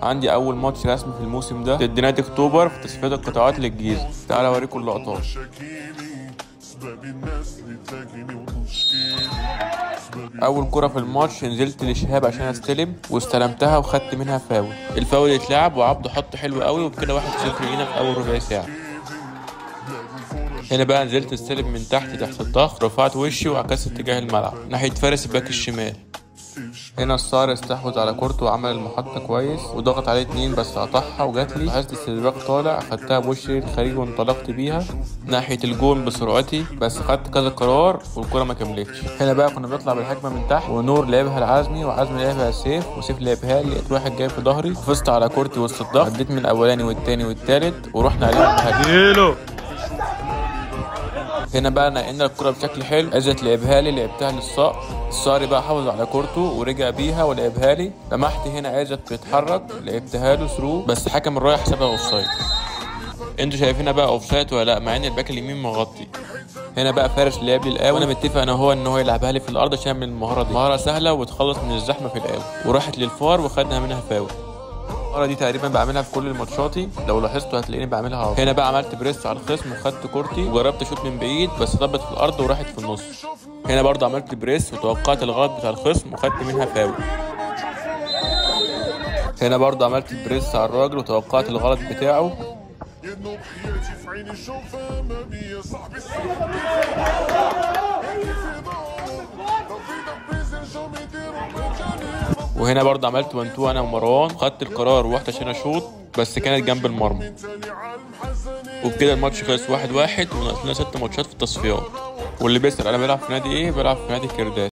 عندي اول ماتش رسمي في الموسم ده ضد نادي اكتوبر في تصفيات القطاعات للجيزه تعال اوريكم اللقطات اول كره في الماتش نزلت لشهاب عشان استلم واستلمتها وخدت منها فاول الفاول اتلعب وعبده حط حلو قوي وبكده واحد صفر لينا في اول ربع ساعه هنا بقى نزلت استلم من تحت تحت الضغط رفعت وشي وعكست اتجاه الملعب ناحيه فارس الباك الشمال هنا الصار استحوذ على كورته وعمل المحطة كويس وضغط عليه اتنين بس قطعها وجات لي لاحظت السيرفاك طالع خدتها بوشي الخارجي وانطلقت بيها ناحية الجون بسرعتي بس خدت كذا قرار والكرة ما كملتش هنا بقى كنا بنطلع بالهجمة من تحت ونور لعبها لعزمي وعزمي لعبها لسيف وسيف لعبها لي لقيت واحد جاي في ظهري حفظت على كورتي وسط الضغط عديت من الاولاني والتاني والتالت ورحنا عليهم بهجمة هنا بقى نقلنا الكرة بشكل حلو عزت لعبها لي لعبتها للصقر الصقر بقى حافظ على كورته ورجع بيها ولعبها لي لمحت هنا عزت بيتحرك لعبتها له ثرو بس حكم الرايح حسبها اوفسايد انتوا شايفينها بقى اوفسايد ولا لا مع ان الباك اليمين مغطي هنا بقى فارس لعب لي القاوي وانا متفق انا هو ان هو يلعبها لي في الارض عشان اعمل المهاره دي مهاره سهله وتخلص من الزحمه في القاوي وراحت للفار وخدنا منها فاول المهاره دي تقريبا بعملها في كل ماتشاتي لو لاحظتوا هتلاقيني بعملها اهو هنا بقى عملت بريس على الخصم وخدت كورتي وجربت اشوط من بعيد بس ضربت في الارض وراحت في النص هنا برضه عملت بريس وتوقعت الغلط بتاع الخصم وخدت منها فاول هنا برضه عملت بريس على الراجل وتوقعت الغلط بتاعه وهنا برضه عملت وان تو انا ومروان خدت القرار ورحت عشان اشوط بس كانت جنب المرمى وبكده الماتش خلص واحد واحد وناقص لنا ست ماتشات في التصفيات واللي بيسأل انا بلعب في نادي ايه بلعب في نادي كرداس